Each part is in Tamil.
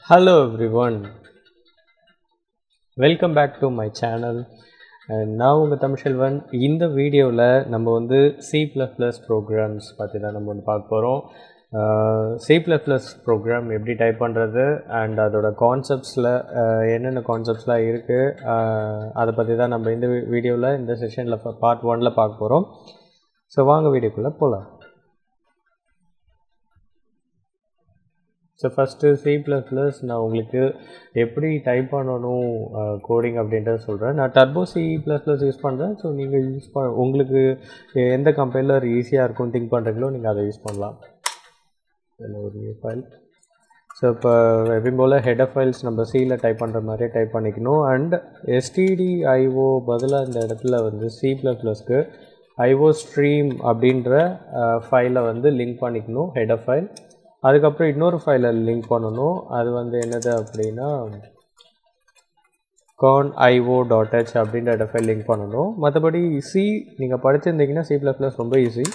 Hello everyone. Welcome back to my channel நான் உங்கள் தமிழ்செல்வன் இந்த வீடியோவில் நம்ம வந்து சி ப்ளஸ் ப்ளஸ் ப்ரோக்ராம்ஸ் பற்றி தான் நம்ம வந்து பார்க்க போகிறோம் சி ப்ளஸ் ப்ளஸ் ப்ரோக்ராம் எப்படி டைப் பண்ணுறது அண்ட் அதோட கான்செப்ட்ஸில் என்னென்ன கான்செப்ட்ஸ்லாம் இருக்குது அதை பற்றி தான் நம்ம இந்த வீடியோவில் இந்த செஷனில் பார்ட் ஒனில் பார்க்க போகிறோம் ஸோ வாங்க வீடியோக்குள்ளே போகலாம் so first C plus plus நான் உங்களுக்கு எப்படி டைப் பண்ணணும் கோடிங் அப்படின்றத சொல்கிறேன் நான் Turbo C plus plus use பண்ணுறேன் ஸோ நீங்கள் யூஸ் பண்ண உங்களுக்கு எந்த கம்பைலர் ஈஸியாக இருக்கும் திங்க் பண்ணுறீங்களோ நீங்கள் அதை யூஸ் பண்ணலாம் இதில் ஒரு ஃபைல் ஸோ இப்போ எப்பயும் போல் ஹெடர் ஃபைல்ஸ் நம்ம சியில் டைப் பண்ணுற மாதிரியே டைப் பண்ணிக்கணும் அண்ட் எஸ்டிடி ஐஓ பதிலாக இந்த இடத்துல வந்து சி ப்ளஸ் ப்ளஸ்க்கு ஐஓ ஸ்ட்ரீம் அப்படின்ற ஃபைலை வந்து லிங்க் பண்ணிக்கணும் ஹெடர் ஃபைல் அதுக்கப்புறம் இன்னொரு ஃபைலை லிங்க் பண்ணணும் அது வந்து என்னது அப்படின்னா கான் ஐஓ டாட் ஹெச் அப்படின்ற ஹெடர் ஃபைல் லிங்க் பண்ணணும் மற்றபடி சி நீங்கள் படிச்சிருந்தீங்கன்னா சி ப்ளஸ் ப்ளஸ் ரொம்ப ஈஸி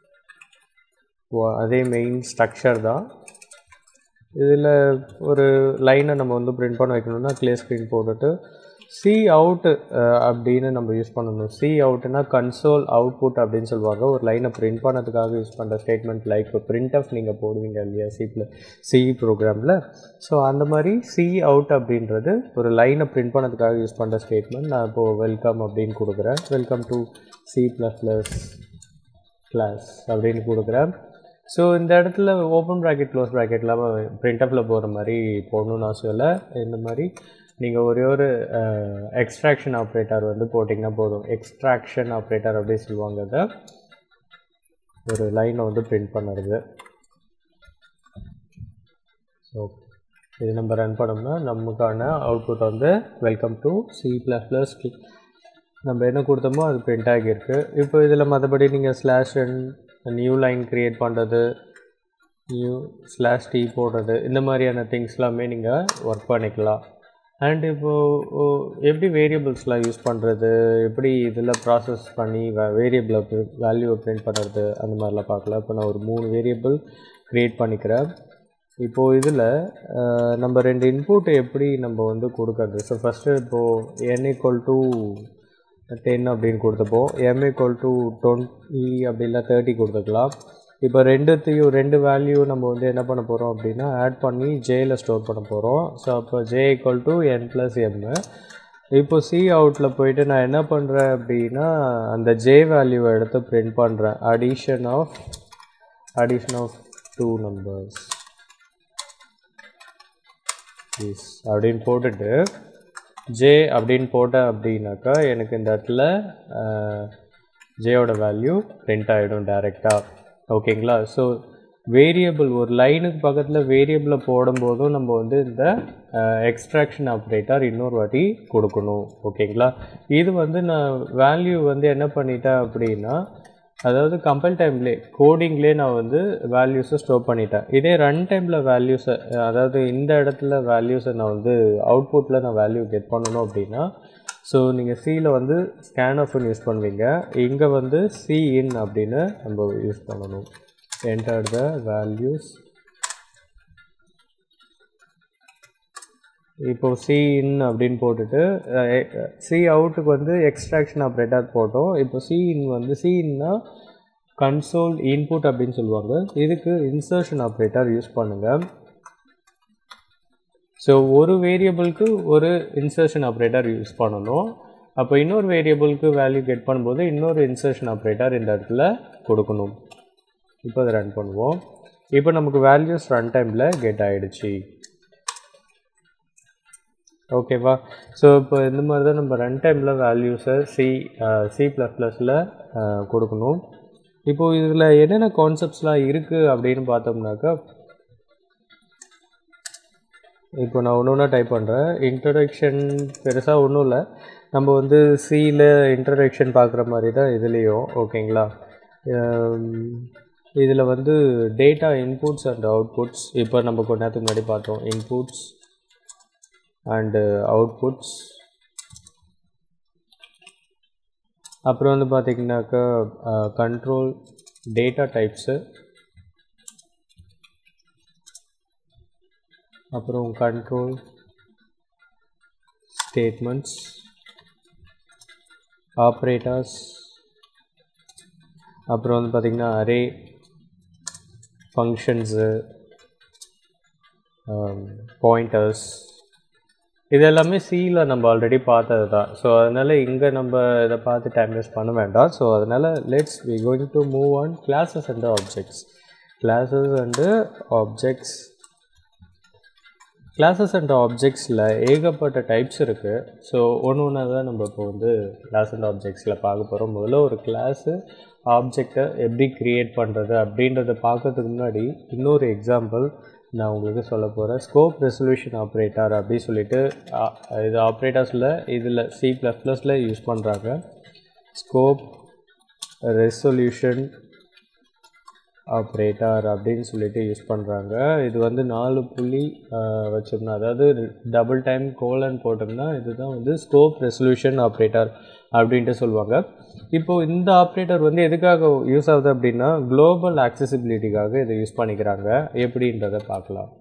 அதே மெயின் ஸ்ட்ரக்சர் தான் இதில் ஒரு லைனை நம்ம வந்து பிரிண்ட் பண்ண வைக்கணும்னா க்ளே ஸ்க்ரீன் போட்டுட்டு சி அவுட்டு அப்படின்னு நம்ம யூஸ் பண்ணணும் சி அவுட்னா கன்சோல் அவுட்புட் அப்படின்னு சொல்லுவாங்க ஒரு லைனை பிரிண்ட் பண்ணதுக்காக யூஸ் பண்ணுற ஸ்டேட்மெண்ட் லைக் இப்போ பிரிண்ட் ஆஃப் நீங்கள் போடுவீங்க இல்லையா சிப்பில் சி ப்ரோக்ராமில் ஸோ அந்த மாதிரி சி அவுட் அப்படின்றது ஒரு லைனை பிரிண்ட் பண்ணதுக்காக யூஸ் பண்ணுற ஸ்டேட்மெண்ட் நான் இப்போது வெல்கம் அப்படின்னு கொடுக்குறேன் welcome to C plus plus class அப்படின்னு கொடுக்குறேன் ஸோ இந்த இடத்துல ஓப்பன் ப்ராக்கெட் க்ளோஸ் ப்ராக்கெட் இல்லாமல் பிரிண்ட் அப்பில் போகிற மாதிரி போடணும்னு அவசியம் இல்லை இந்த மாதிரி நீங்கள் ஒரே ஒரு எக்ஸ்ட்ராக்ஷன் ஆப்ரேட்டர் வந்து போட்டிங்கன்னா போதும் எக்ஸ்ட்ராக்ஷன் ஆப்ரேட்டர் அப்படின்னு சொல்லுவாங்க அதை ஒரு லைனை வந்து பிரிண்ட் பண்ணுறது ஸோ இது நம்ம ரன் பண்ணோம்னா நமக்கான அவுட்புட் வந்து welcome to C plus plus நம்ம என்ன கொடுத்தோமோ அது பிரிண்ட் ஆகியிருக்கு இப்போ இதில் மற்றபடி நீங்கள் ஸ்லாஷ் நியூ லைன் க்ரியேட் பண்ணுறது நியூ ஸ்லாஷ் டீ போடுறது இந்த மாதிரியான திங்ஸ் எல்லாமே நீங்கள் ஒர்க் பண்ணிக்கலாம் அண்ட் இப்போது எப்படி வேரியபிள்ஸ்லாம் யூஸ் பண்ணுறது எப்படி இதில் ப்ராசஸ் பண்ணி வேரியபிளை வேல்யூவை பிரிண்ட் பண்ணுறது அந்த மாதிரிலாம் பார்க்கலாம் இப்போ நான் ஒரு மூணு வேரியபிள் க்ரியேட் பண்ணிக்கிறேன் இப்போது இதில் நம்ம ரெண்டு இன்புட் எப்படி நம்ம வந்து கொடுக்கறது ஸோ ஃபஸ்ட்டு இப்போது என் ஈக்குவல் டு டென் அப்படின்னு கொடுத்தப்போ எம் ஈக்குவல் டு டுவெண்ட்டி அப்படி இல்லை தேர்ட்டி கொடுத்துக்கலாம் இப்போ ரெண்டுத்தையும் ரெண்டு வேல்யூ நம்ம வந்து என்ன பண்ண போகிறோம் அப்படின்னா ஆட் பண்ணி ஜேயில் ஸ்டோர் பண்ண போகிறோம் ஸோ அப்போ J equal to N plus M இப்போ சி அவுட்டில் போயிட்டு நான் என்ன பண்ணுறேன் அப்படின்னா அந்த ஜே வேல்யூவை எடுத்து பிரிண்ட் பண்ணுறேன் addition of addition of two numbers is அப்படின்னு போட்டுட்டு ஜே அப்படின்னு போட்டேன் அப்படின்னாக்கா எனக்கு இந்த இடத்துல ஜேயோட வேல்யூ பிரிண்ட் ஆகிடும் டைரெக்டாக ஓகேங்களா ஸோ வேரியபிள் ஒரு லைனுக்கு பக்கத்தில் வேரியபிளை போடும்போதும் நம்ம வந்து இந்த எக்ஸ்ட்ராக்ஷன் ஆப்ரேட்டர் இன்னொரு வாட்டி கொடுக்கணும் ஓகேங்களா இது வந்து நான் வேல்யூ வந்து என்ன பண்ணிட்டேன் அப்படின்னா அதாவது கம்பல் டைம்லே கோடிங்லேயே நான் வந்து வேல்யூஸை ஸ்டோர் பண்ணிட்டேன் இதே ரன் டைமில் வேல்யூஸை அதாவது இந்த இடத்துல வேல்யூஸை நான் வந்து அவுட்புட்டில் நான் வேல்யூ கெட் பண்ணணும் அப்படின்னா ஸோ நீங்கள் சியில் வந்து ஸ்கேன் ஆஃப்னு யூஸ் பண்ணுவீங்க இங்கே வந்து சி இன் அப்படின்னு நம்ம யூஸ் பண்ணணும் என்டர் த வேல்யூஸ் இப்போது சி இன் அப்படின்னு போட்டுட்டு சி அவுட்டுக்கு வந்து எக்ஸ்ட்ராக்ஷன் ஆப்ரேட்டர் போட்டோம் இப்போ சி இன் வந்து சி இன்னா கன்சோல் இன்புட் அப்படின்னு சொல்லுவாங்க இதுக்கு இன்சர்ஷன் ஆப்ரேட்டர் யூஸ் பண்ணுங்கள் ஸோ ஒரு வேரியபிளுக்கு ஒரு இன்சர்ஷன் ஆப்ரேட்டர் யூஸ் பண்ணணும் அப்போ இன்னொரு வேரியபிளுக்கு வேல்யூ கெட் பண்ணும்போது இன்னொரு இன்சர்ஷன் ஆப்ரேட்டர் இந்த இடத்துல கொடுக்கணும் இப்போ அதை ரன் பண்ணுவோம் இப்போ நமக்கு வேல்யூஸ் ரன் டைமில் கெட் ஆகிடுச்சு ஓகேவா ஸோ இப்போ இந்த மாதிரி தான் நம்ம ரன் டைமில் வேல்யூஸை சி சி ப்ளஸ் ப்ளஸில் கொடுக்கணும் இப்போது இதில் என்னென்ன கான்செப்ட்ஸ்லாம் இருக்குது அப்படின்னு பார்த்தோம்னாக்கா இப்போ நான் ஒன்று ஒன்றா டைப் பண்ணுறேன் இன்ட்ரடக்ஷன் பெருசாக ஒன்றும் இல்லை நம்ம வந்து சியில் இன்ட்ரடக்ஷன் பார்க்குற மாதிரி தான் இதுலேயும் ஓகேங்களா இதில் வந்து டேட்டா இன்புட்ஸ் அண்ட் அவுட்புட்ஸ் இப்போ நம்ம கொஞ்ச நேரத்துக்கு முன்னாடி பார்த்தோம் இன்புட்ஸ் அண்டு அவுட்புட்ஸ் அப்புறம் வந்து பார்த்திங்கனாக்கா கண்ட்ரோல் டேட்டா டைப்ஸு அப்புறம் கண்ட்ரோல் ஸ்டேட்மெண்ட்ஸ் ஆப்ரேட்டர்ஸ் அப்புறம் வந்து பார்த்திங்கன்னா அரே ஃபங்க்ஷன்ஸு பாயிண்டர்ஸ் இது எல்லாமே சியில் நம்ம ஆல்ரெடி பார்த்தது தான் ஸோ அதனால் இங்கே நம்ம இதை பார்த்து டைம் வேஸ்ட் பண்ண வேண்டாம் ஸோ அதனால் let's we going to move on classes and objects classes and objects classes and ஆப்ஜெக்ட்ஸில் ஏகப்பட்ட டைப்ஸ் இருக்குது ஸோ ஒன்று ஒன்றா தான் நம்ம இப்போ வந்து கிளாஸ் அண்ட் ஆப்ஜெக்ட்ஸில் பார்க்க போகிறோம் முதல்ல ஒரு கிளாஸு ஆப்ஜெக்டை எப்படி க்ரியேட் பண்ணுறது அப்படின்றத பார்க்கறதுக்கு முன்னாடி இன்னொரு எக்ஸாம்பிள் நான் உங்களுக்கு சொல்ல போகிறேன் ஸ்கோப் ரெசல்யூஷன் ஆப்ரேட்டர் அப்படின்னு சொல்லிட்டு இது ஆப்ரேட்டர்ஸில் இதில் சி ப்ளஸ் ப்ளஸில் யூஸ் பண்ணுறாங்க ஸ்கோப் ரெசல்யூஷன் ஆப்ரேட்டர் அப்படின்னு சொல்லிட்டு யூஸ் பண்ணுறாங்க இது வந்து நாலு புள்ளி வச்சோம்னா அதாவது டபுள் டைம் கோலன் போட்டோம்னா இதுதான் வந்து ஸ்கோப் ரெசல்யூஷன் ஆப்ரேட்டர் அப்படின்ட்டு சொல்லுவாங்க இப்போது இந்த ஆப்ரேட்டர் வந்து எதுக்காக யூஸ் ஆகுது அப்படின்னா குளோபல் ஆக்சசிபிலிட்டிக்காக இதை யூஸ் பண்ணிக்கிறாங்க எப்படின்றத பார்க்கலாம்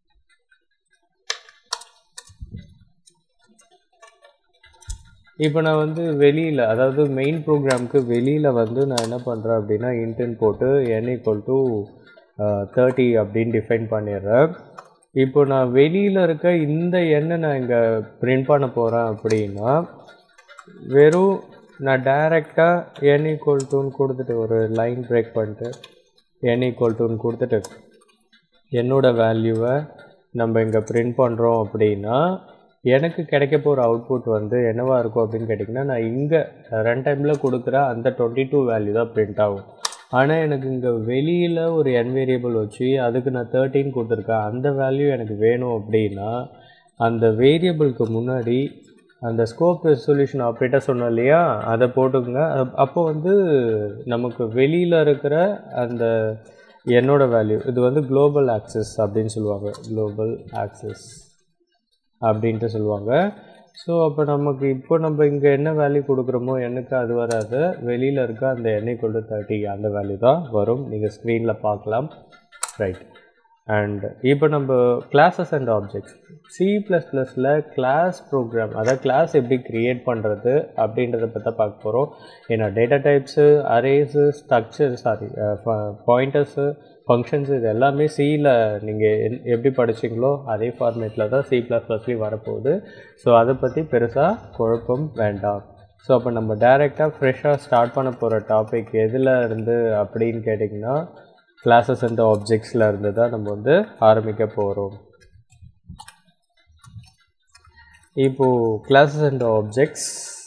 இப்போ நான் வந்து வெளியில் அதாவது மெயின் ப்ரோக்ராமுக்கு வெளியில் வந்து நான் என்ன பண்ணுறேன் அப்படின்னா இன்டென்ட் போட்டு என் ஈக்குவல் டு தேர்ட்டி அப்படின்னு டிஃபைன் பண்ணிடுறேன் இப்போ நான் வெளியில் இருக்க இந்த எண்ணை நான் இங்கே பிரிண்ட் பண்ண போகிறேன் அப்படின்னா வெறும் நான் டைரெக்டாக என் ஈக்குவல் டூன்னு கொடுத்துட்டு ஒரு லைன் பிரேக் பண்ணிட்டு என் ஈக்குவல் டூன்னு கொடுத்துட்டு என்னோடய வேல்யூவை நம்ம இங்கே பிரிண்ட் பண்ணுறோம் அப்படின்னா எனக்கு கிடைக்க போகிற அவுட்புட் வந்து என்னவாக இருக்கும் அப்படின்னு கேட்டிங்கன்னா நான் இங்கே ரன் டைமில் கொடுக்குற அந்த டுவெண்ட்டி டூ வேல்யூ தான் பிரிண்ட் ஆகும் ஆனால் எனக்கு இங்கே வெளியில் ஒரு என் வேரியபிள் வச்சு அதுக்கு நான் தேர்ட்டின் கொடுத்துருக்கேன் அந்த வேல்யூ எனக்கு வேணும் அப்படின்னா அந்த வேரியபிளுக்கு முன்னாடி அந்த ஸ்கோப் ரெசல்யூஷன் ஆப்ரேட்டர் சொன்னோம் இல்லையா அதை போட்டுக்கோங்க அப்போ வந்து நமக்கு வெளியில் இருக்கிற அந்த என்னோட வேல்யூ இது வந்து குளோபல் ஆக்சஸ் அப்படின்னு சொல்லுவாங்க குளோபல் ஆக்சஸ் அப்படின்ட்டு சொல்லுவாங்க ஸோ அப்போ நமக்கு இப்போ நம்ம இங்கே என்ன வேல்யூ கொடுக்குறோமோ எனக்கு அது வராது வெளியில் இருக்க அந்த எண்ணெய் கொண்டு தேர்ட்டி அந்த வேல்யூ தான் வரும் நீங்கள் ஸ்க்ரீனில் பார்க்கலாம் ரைட் அண்ட் இப்போ நம்ம classes and objects C plus ப்ளஸில் கிளாஸ் ப்ரோக்ராம் அதாவது கிளாஸ் எப்படி க்ரியேட் பண்ணுறது அப்படின்றத பற்றி பார்க்க போகிறோம் ஏன்னா data types arrays structure sorry pointers functions இது எல்லாமே சியில் நீங்கள் எப்படி படிச்சிங்களோ அதே ஃபார்மேட்டில் தான் சி ப்ளஸ் ப்ளஸ்லேயும் வரப்போகுது ஸோ அதை பற்றி பெருசாக குழப்பம் வேண்டாம் ஸோ அப்போ நம்ம டைரெக்டாக ஃப்ரெஷ்ஷாக ஸ்டார்ட் பண்ண போகிற டாபிக் எதில் இருந்து அப்படின்னு கேட்டிங்கன்னா கிளாஸஸ் அண்ட் ஆப்ஜெக்ட்ஸில் இருந்து தான் நம்ம வந்து ஆரம்பிக்க போகிறோம் இப்போது கிளாஸஸ் அண்ட் ஆப்ஜெக்ட்ஸ்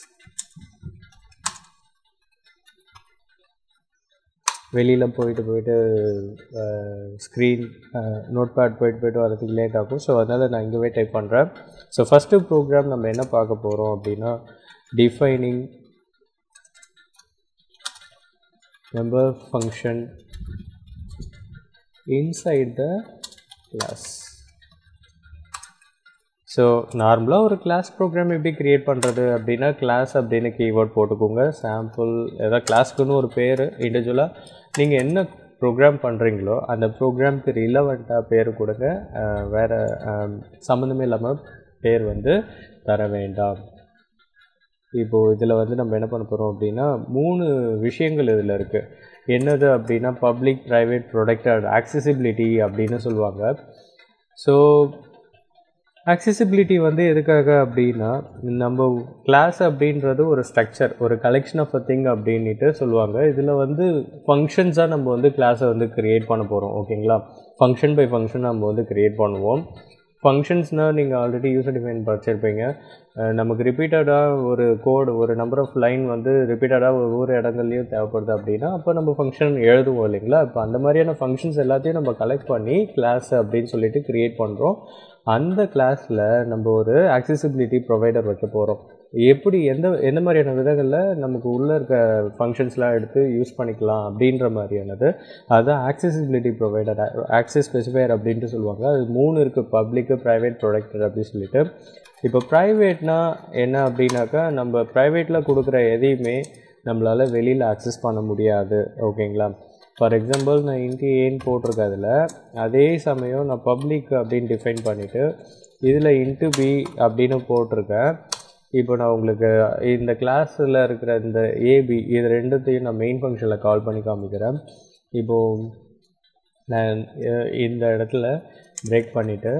வெளியில் போயிட்டு போயிட்டு ஸ்க்ரீன் நோட் பேட் போயிட்டு போயிட்டு வரதுக்கு லேட் ஆகும் ஸோ அதனால் நான் இங்கேவே டைப் பண்ணுறேன் ஸோ ஃபஸ்ட்டு ப்ரோக்ராம் நம்ம என்ன பார்க்க போகிறோம் அப்படின்னா defining member function inside the class so நார்மலாக ஒரு கிளாஸ் ப்ரோக்ராம் எப்படி க்ரியேட் பண்ணுறது அப்படின்னா கிளாஸ் அப்படின்னு கீவேர்ட் போட்டுக்கோங்க சாம்பிள் ஏதாவது கிளாஸ்க்குன்னு ஒரு பேர் இண்டிவிஜுவலாக நீங்கள் என்ன ப்ரோக்ராம் பண்ணுறீங்களோ அந்த ப்ரோக்ராம்க்கு ரிலவெண்ட்டாக பேர் கொடுங்க வேறு சம்மந்தமே இல்லாமல் பேர் வந்து தர வேண்டாம் இப்போது இதில் வந்து நம்ம என்ன பண்ண போகிறோம் அப்படின்னா மூணு விஷயங்கள் இதில் இருக்குது என்னது அப்படின்னா பப்ளிக் ப்ரைவேட் ப்ரொடக்டட் ஆக்சசிபிலிட்டி அப்படின்னு சொல்லுவாங்க ஸோ ஆக்சசிபிலிட்டி வந்து எதுக்காக அப்படின்னா நம்ம கிளாஸ் அப்படின்றது ஒரு ஸ்ட்ரக்சர் ஒரு கலெக்ஷன் ஆஃப் அ திங் அப்படின்ட்டு சொல்லுவாங்க இதில் வந்து ஃபங்க்ஷன்ஸாக நம்ம வந்து கிளாஸை வந்து க்ரியேட் பண்ண போகிறோம் ஓகேங்களா ஃபங்க்ஷன் பை ஃபங்க்ஷன் நம்ம வந்து க்ரியேட் பண்ணுவோம் ஃபங்க்ஷன்ஸ்னால் நீங்கள் ஆல்ரெடி யூசர் டிஃபைன் படிச்சிருப்பீங்க நமக்கு ரிப்பீட்டடாக ஒரு கோடு ஒரு நம்பர் ஆஃப் லைன் வந்து ரிப்பீட்டடாக ஒவ்வொரு இடங்கள்லையும் தேவைப்படுது அப்படின்னா அப்போ நம்ம ஃபங்க்ஷன் எழுதுவோம் இல்லைங்களா இப்போ அந்த மாதிரியான ஃபங்க்ஷன்ஸ் எல்லாத்தையும் நம்ம கலெக்ட் பண்ணி கிளாஸ் அப்படின்னு சொல்லிட்டு க்ரியேட் பண்ணுறோம் அந்த கிளாஸில் நம்ம ஒரு ஆக்சசிபிலிட்டி ப்ரொவைடர் வைக்க போகிறோம் எப்படி எந்த எந்த மாதிரியான விதங்களில் நமக்கு உள்ளே இருக்க ஃபங்க்ஷன்ஸ்லாம் எடுத்து யூஸ் பண்ணிக்கலாம் அப்படின்ற மாதிரியானது அதுதான் ஆக்சசிபிலிட்டி ப்ரொவைடர் ஆக்சஸ் ஸ்பெசிஃபையர் அப்படின்ட்டு சொல்லுவாங்க அது மூணு இருக்குது பப்ளிக்கு ப்ரைவேட் ப்ரொடக்டர் அப்படின்னு சொல்லிட்டு இப்போ ப்ரைவேட்னா என்ன அப்படின்னாக்கா நம்ம ப்ரைவேட்டில் கொடுக்குற எதையுமே நம்மளால் வெளியில் அக்சஸ் பண்ண முடியாது ஓகேங்களா ஃபார் எக்ஸாம்பிள் நான் இன்ட்டு ஏன்னு போட்டிருக்கேன் அதில் அதே சமயம் நான் பப்ளிக் அப்படின்னு டிஃபைன் பண்ணிவிட்டு இதில் இன்ட்டு பி அப்படின்னு போட்டிருக்கேன் இப்போ நான் உங்களுக்கு இந்த கிளாஸில் இருக்கிற இந்த ஏபி இது ரெண்டுத்தையும் நான் மெயின் ஃபங்க்ஷனில் கால் பண்ணி காமிக்கிறேன் இப்போது நான் அஹ், இந்த இடத்துல பிரேக் பண்ணிவிட்டு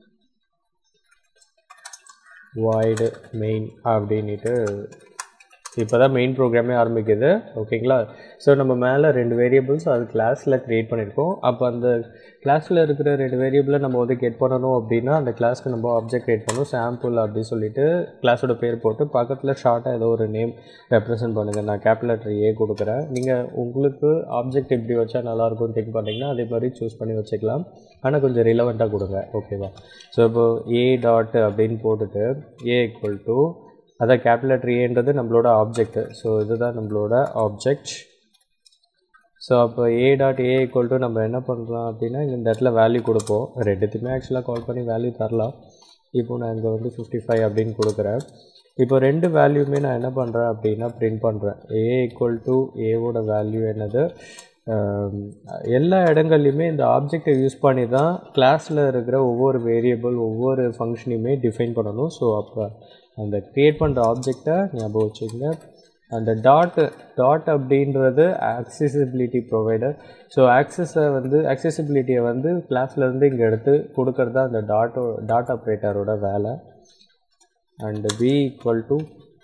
வாய்டு மெயின் அப்படின்ட்டு இப்போ தான் மெயின் ப்ரோக்ராமே ஆரம்பிக்குது ஓகேங்களா ஸோ நம்ம மேலே ரெண்டு வேரியபிள்ஸ் அது கிளாஸில் க்ரியேட் பண்ணியிருக்கோம் அப்போ அந்த கிளாஸில் இருக்கிற ரெண்டு வேரியபிளை நம்ம வந்து கெட் பண்ணணும் அப்படின்னா அந்த கிளாஸ்க்கு நம்ம ஆப்ஜெக்ட் க்ரியேட் பண்ணணும் சாம்பிள் அப்படின்னு சொல்லிட்டு கிளாஸோட பேர் போட்டு பக்கத்தில் ஷார்ட்டாக ஏதோ ஒரு நேம் ரெப்ரசென்ட் பண்ணுங்கள் நான் கேபிட்டல் ஏ கொடுக்குறேன் நீங்கள் உங்களுக்கு ஆப்ஜெக்ட் எப்படி வச்சா நல்லாயிருக்கும்னு திங்க் பண்ணிங்கன்னா அதே மாதிரி சூஸ் பண்ணி வச்சுக்கலாம் ஆனால் கொஞ்சம் ரிலவெண்ட்டாக கொடுங்க ஓகேவா ஸோ இப்போ ஏ டாட் அப்படின்னு போட்டுட்டு ஏ ஈக்குவல் டு அதான் கேபிட்டல் ஏன்றது நம்மளோட ஆப்ஜெக்ட் ஸோ இதுதான் நம்மளோட ஆப்ஜெக்ட் ஸோ அப்போ A dot A equal to நம்ம என்ன பண்ணுறோம் அப்படின்னா இங்க இந்த இடத்துல வேல்யூ கொடுப்போம் ரெண்டுத்தையுமே ஆக்சுவலாக கால் பண்ணி வேல்யூ தரலாம் இப்போ நான் இங்கே வந்து ஃபிஃப்டி ஃபைவ் அப்படின்னு கொடுக்குறேன் இப்போ ரெண்டு வேல்யூமே நான் என்ன பண்ணுறேன் அப்படின்னா பிரிண்ட் பண்ணுறேன் ஏ ஈக்குவல் டு ஏவோட வேல்யூ என்னது ஆம், எல்லா இடங்கள்லையுமே இந்த ஆப்ஜெக்டை யூஸ் பண்ணி தான் கிளாஸில் இருக்கிற ஒவ்வொரு வேரியபிள் ஒவ்வொரு ஃபங்க்ஷனையுமே டிஃபைன் பண்ணணும் ஸோ அப்போ அந்த க்ரியேட் பண்ணுற ஆப்ஜெக்டை ஞாபகம் வச்சுக்கோங்க அந்த டாட் டாட் அப்படின்றது accessibility ப்ரொவைடர் ஸோ ஆக்சஸை வந்து accessibility-ய வந்து கிளாஸ்ல இருந்து இங்கே எடுத்து கொடுக்கறது தான் அந்த டாட்டோ டாட் ஆப்ரேட்டரோட வேலை and B equal to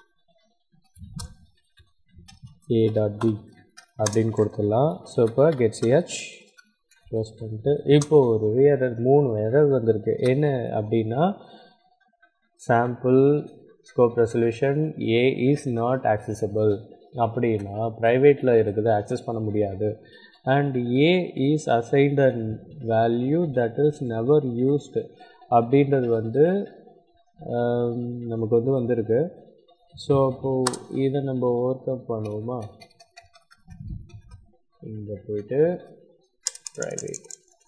A dot B அப்படின்னு கொடுத்துடலாம் ஸோ இப்போ கெட்ஸ் ஹெச் க்ளோஸ் பண்ணிட்டு இப்போ ஒரு எரர் மூணு எரர் வந்திருக்கு என்ன அப்படின்னா sample scope resolution A is not accessible அப்படின்னா ப்ரைவேட்டில் இருக்குது access பண்ண முடியாது and A is assigned and value that is never used அப்படின்றது வந்து ஆம், நமக்கு வந்து வந்திருக்கு ஸோ அப்போது இதை நம்ம ஒர்க் அப் பண்ணுவோமா இங்கே போயிட்டு ப்ரைவேட்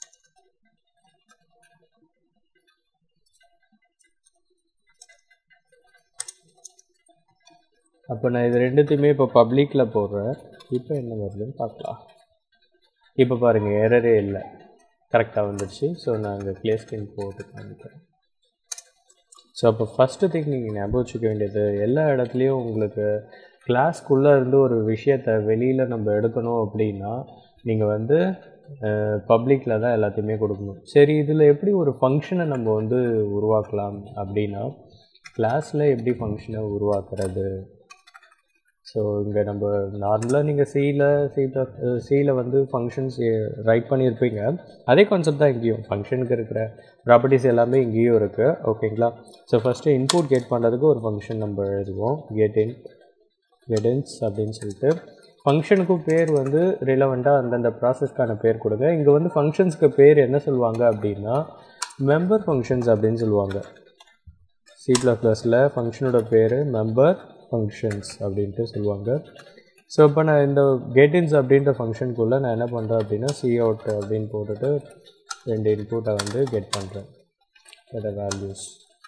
அப்போ நான் இது ரெண்டுத்தையுமே இப்போ பப்ளிக்கில் போடுறேன் இப்போ என்ன வருதுன்னு பார்க்கலாம் இப்போ பாருங்கள் எரரே இல்லை கரெக்டாக வந்துடுச்சு ஸோ நான் இங்கே ப்ளே ஸ்கிரீன் போட்டு காமிக்கிறேன் ஸோ அப்போ ஃபஸ்ட்டு திங் நீங்கள் ஞாபகம் வச்சுக்க வேண்டியது எல்லா இடத்துலையும் உங்களுக்கு கிளாஸ்க்குள்ளே இருந்து ஒரு விஷயத்தை வெளியில் நம்ம எடுக்கணும் அப்படின்னா நீங்கள் வந்து பப்ளிக்கில் தான் எல்லாத்தையுமே கொடுக்கணும் சரி இதில் எப்படி ஒரு ஃபங்க்ஷனை நம்ம வந்து உருவாக்கலாம் அப்படின்னா கிளாஸில் எப்படி ஃபங்க்ஷனை உருவாக்குறது ஸோ இங்கே நம்ம நார்மலாக நீங்கள் சியில் சி சியில் வந்து ஃபங்க்ஷன்ஸ் ரைட் பண்ணியிருப்பீங்க அதே கான்செப்ட் தான் இங்கேயும் ஃபங்க்ஷனுக்கு இருக்கிற ப்ராப்பர்ட்டிஸ் எல்லாமே இங்கேயும் இருக்குது ஓகேங்களா ஸோ ஃபஸ்ட்டு இன்புட் கெட் பண்ணுறதுக்கு ஒரு ஃபங்க்ஷன் நம்ம எழுதுவோம் கெட் இன் கெடன்ஸ் அப்படின்னு சொல்லிட்டு ஃபங்க்ஷனுக்கும் பேர் வந்து ரிலவெண்ட்டாக அந்தந்த ப்ராசஸ்க்கான பேர் கொடுங்க இங்கே வந்து ஃபங்க்ஷன்ஸ்க்கு பேர் என்ன சொல்லுவாங்க அப்படின்னா மெம்பர் ஃபங்க்ஷன்ஸ் அப்படின்னு சொல்லுவாங்க சி ப்ளஸ் ப்ளஸில் ஃபங்க்ஷனோட பேர் மெம்பர் ஃபங்க்ஷன்ஸ் அப்படின்ட்டு சொல்லுவாங்க ஸோ இப்போ நான் இந்த கெட்டின்ஸ் அப்படின்ற ஃபங்க்ஷனுக்குள்ளே நான் என்ன பண்ணுறேன் அப்படின்னா சி அவுட் அப்படின்னு போட்டுட்டு ரெண்டு இன்புட்டை வந்து கெட் பண்ணுறேன் கெட் வேல்யூஸ்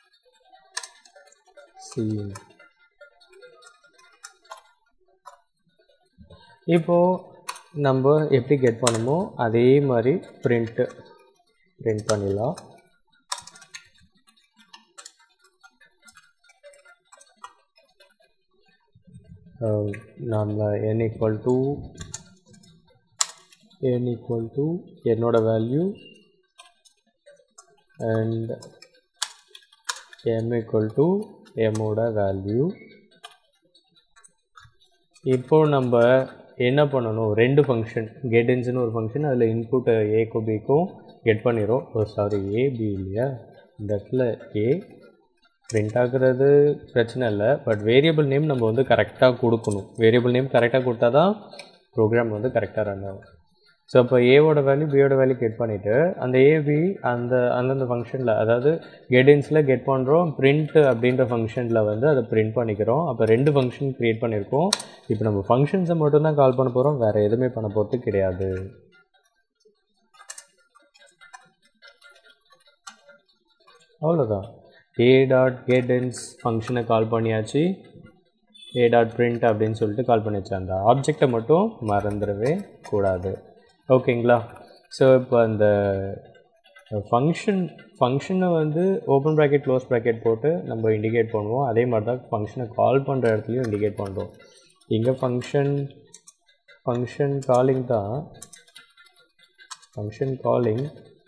சி இப்போது நம்ம எப்படி கெட் பண்ணுமோ அதே மாதிரி பிரிண்ட்டு பிரிண்ட் பண்ணிடலாம் நாம n equal to n equal to என்னோட value and m equal to m ஓட வேல்யூ இப்போ நம்ம என்ன பண்ணணும் ரெண்டு ஃபங்க்ஷன் கெட்டின்ஸ்னு ஒரு ஃபங்க்ஷன் அதில் இன்புட் ஏக்கும் பிக்கும் கெட் பண்ணிடும் ஓ சாரி ஏ பி இல்லையா இந்த இடத்துல ஏ பிரிண்ட் ஆகுறது பிரச்சனை இல்லை பட் வேரியபிள் நேம் நம்ம வந்து கரெக்டாக கொடுக்கணும் வேரியபிள் நேம் கரெக்டாக கொடுத்தா தான் ப்ரோக்ராம் வந்து கரெக்டாக ரன் ஆகும் ஸோ இப்போ ஏவோட வேல்யூ பியோட வேல்யூ கெட் பண்ணிவிட்டு அந்த ஏபி அந்த அந்தந்த ஃபங்க்ஷனில் அதாவது கெடின்ஸில் கெட் பண்ணுறோம் பிரிண்ட் அப்படின்ற ஃபங்க்ஷனில் வந்து அதை பிரிண்ட் பண்ணிக்கிறோம் அப்போ ரெண்டு ஃபங்க்ஷன் க்ரியேட் பண்ணியிருக்கோம் இப்போ நம்ம ஃபங்க்ஷன்ஸை மட்டும்தான் கால் பண்ண போகிறோம் வேறு எதுவுமே பண்ண போகிறது கிடையாது அவ்வளோதான் ஏ டாட் கெடன்ஸ் ஃபங்க்ஷனை கால் பண்ணியாச்சு ஏ டாட் பிரிண்ட் அப்படின்னு சொல்லிட்டு கால் பண்ணியாச்சு அந்த ஆப்ஜெக்டை மட்டும் மறந்துடவே கூடாது ஓகேங்களா ஸோ இப்போ அந்த ஃபங்க்ஷன் ஃபங்க்ஷனை வந்து ஓப்பன் ப்ராக்கெட் க்ளோஸ் ப்ராக்கெட் போட்டு நம்ம இண்டிகேட் பண்ணுவோம் அதே மாதிரி தான் ஃபங்க்ஷனை கால் பண்ணுற இடத்துலையும் இண்டிகேட் பண்ணுறோம் இங்கே ஃபங்க்ஷன் ஃபங்க்ஷன் காலிங் தான் ஃபங்க்ஷன் காலிங்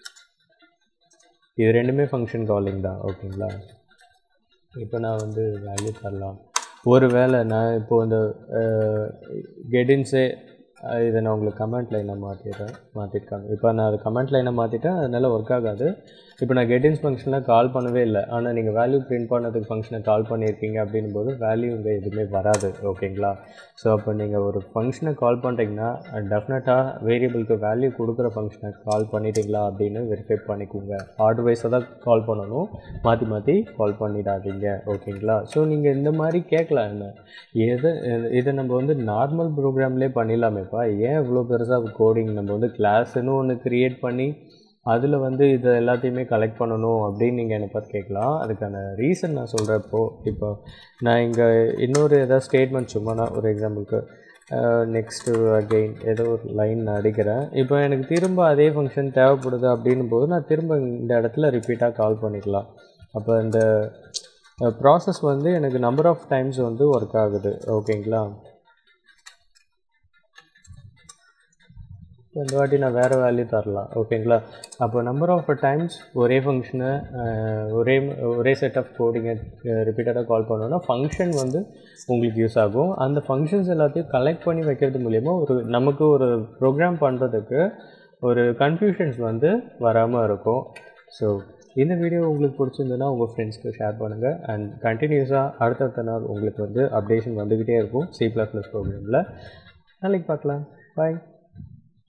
இது ரெண்டுமே ஃபங்க்ஷன் காலிங் தான் ஓகேங்களா இப்போ நான் வந்து வேல்யூ தரலாம் ஒரு வேளை நான் இப்போ இந்த கெடின்ஸே இதை நான் உங்களுக்கு கமெண்ட் லைனை மாற்றிடுறேன் மாற்றிருக்காங்க இப்போ நான் அது கமெண்ட் லைனை மாற்றிட்டேன் அதனால ஒர்க் ஆகாது இப்போ நான் கெட்டின்ஸ் ஃபங்க்ஷனில் கால் பண்ணவே இல்லை ஆனால் நீங்கள் வேல்யூ பிரிண்ட் பண்ணதுக்கு ஃபங்க்ஷனை கால் பண்ணியிருக்கீங்க அப்படின்னும் போது வேல்யூ இங்கே எதுவுமே வராது ஓகேங்களா ஸோ அப்போ நீங்கள் ஒரு ஃபங்க்ஷனை கால் பண்ணுறீங்கன்னா டெஃபினட்டாக வேரியபிளுக்கு வேல்யூ கொடுக்குற ஃபங்க்ஷனை கால் பண்ணிட்டீங்களா அப்படின்னு வெரிஃபை பண்ணிக்கோங்க ஆர்டர் வைஸாக தான் கால் பண்ணணும் மாற்றி மாற்றி கால் பண்ணிடாதீங்க ஓகேங்களா ஸோ நீங்கள் இந்த மாதிரி கேட்கலாம் என்ன எது இதை நம்ம வந்து நார்மல் ப்ரோக்ராம்லேயே பண்ணிடலாமேப்பா ஏன் இவ்வளோ பெருசாக கோடிங் நம்ம வந்து கிளாஸ்ன்னு ஒன்று க்ரியேட் பண்ணி அதில் வந்து இதை எல்லாத்தையுமே கலெக்ட் பண்ணணும் அப்படின்னு நீங்கள் என்னை பார்த்து கேட்கலாம் அதுக்கான ரீசன் நான் சொல்கிறப்போ இப்போ நான் இங்கே இன்னொரு ஏதாவது ஸ்டேட்மெண்ட் சும்மா நான் ஒரு எக்ஸாம்பிளுக்கு நெக்ஸ்ட்டு அகெயின் ஏதோ ஒரு லைன் நான் அடிக்கிறேன் இப்போ எனக்கு திரும்ப அதே ஃபங்க்ஷன் தேவைப்படுது அப்படின்னும் போது நான் திரும்ப இந்த இடத்துல ரிப்பீட்டாக கால் பண்ணிக்கலாம் அப்போ இந்த ப்ராசஸ் வந்து எனக்கு நம்பர் ஆஃப் டைம்ஸ் வந்து ஒர்க் ஆகுது ஓகேங்களா இந்த வாட்டி நான் வேறு வேல்யூ தரலாம் ஓகேங்களா அப்போ நம்பர் ஆஃப் டைம்ஸ் ஒரே ஃபங்க்ஷனை ஒரே ஒரே செட் ஆஃப் கோடிங்கை ரிப்பீட்டடாக கால் பண்ணோன்னா ஃபங்க்ஷன் வந்து உங்களுக்கு யூஸ் ஆகும் அந்த ஃபங்க்ஷன்ஸ் எல்லாத்தையும் கலெக்ட் பண்ணி வைக்கிறது மூலயமா ஒரு நமக்கு ஒரு ப்ரோக்ராம் பண்ணுறதுக்கு ஒரு கன்ஃபியூஷன்ஸ் வந்து வராமல் இருக்கும் ஸோ இந்த வீடியோ உங்களுக்கு பிடிச்சிருந்ததுன்னா உங்கள் ஃப்ரெண்ட்ஸ்க்கு ஷேர் பண்ணுங்கள் அண்ட் கண்டினியூஸாக அடுத்தடுத்த நாள் உங்களுக்கு வந்து அப்டேஷன் வந்துக்கிட்டே இருக்கும் சி ப்ளஸ் ப்ளஸ் ப்ரோக்ராமில் நாளைக்கு பார்க்கலாம் பாய்